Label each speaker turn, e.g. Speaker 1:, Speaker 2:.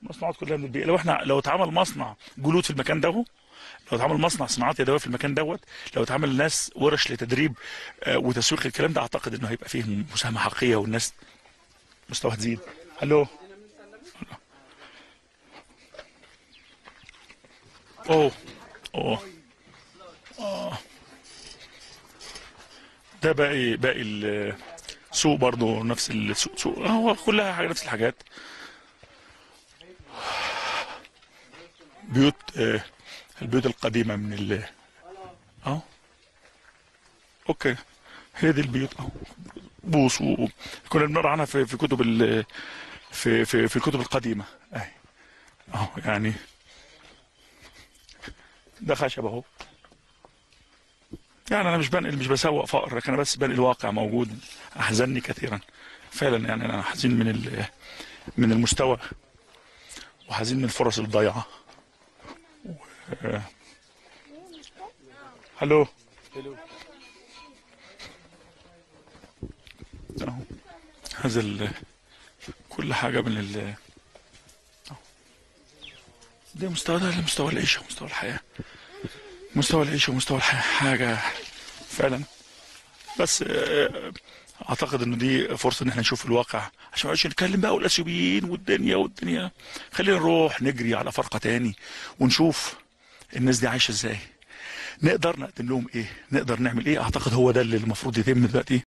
Speaker 1: المصنوعات كلها من البيئه لو احنا لو اتعمل مصنع جلود في المكان ده لو اتعمل مصنع صناعات يدويه في المكان دوت لو اتعمل ناس ورش لتدريب آه، وتسويق الكلام ده اعتقد انه هيبقى فيه مساهمه حقيقيه والناس مستوى تزيد الو اوه اوه اه ده باقي باقي السوق برضه نفس السوق سوق هو كلها حاجه نفس الحاجات بيوت آه، البيوت القديمه من ال اه اوكي هي دي البيوت اهو بوص و... كنا بنقرا عنها في في كتب ال... في في في الكتب القديمه اهي اهو يعني ده خشب اهو يعني انا مش بنقل مش بسوق فقر لكن انا بس بنقل واقع موجود احزنني كثيرا فعلا يعني انا حزين من ال... من المستوى وحزين من الفرص الضايعه و... الو اهو هذا ال... كل حاجه من ال أهو. ده مستوى ده مستوى العيشه ومستوى الحياه مستوى العيشه ومستوى الحياه حاجه فعلا بس آه، اعتقد انه دي فرصه ان احنا نشوف الواقع عشان ما نقعدش نتكلم بقى والاثيوبيين والدنيا والدنيا خلينا نروح نجري على فرقه تاني ونشوف الناس دي عايشه ازاي نقدر نقدم لهم ايه نقدر نعمل ايه اعتقد هو ده اللي المفروض يتم دلوقتي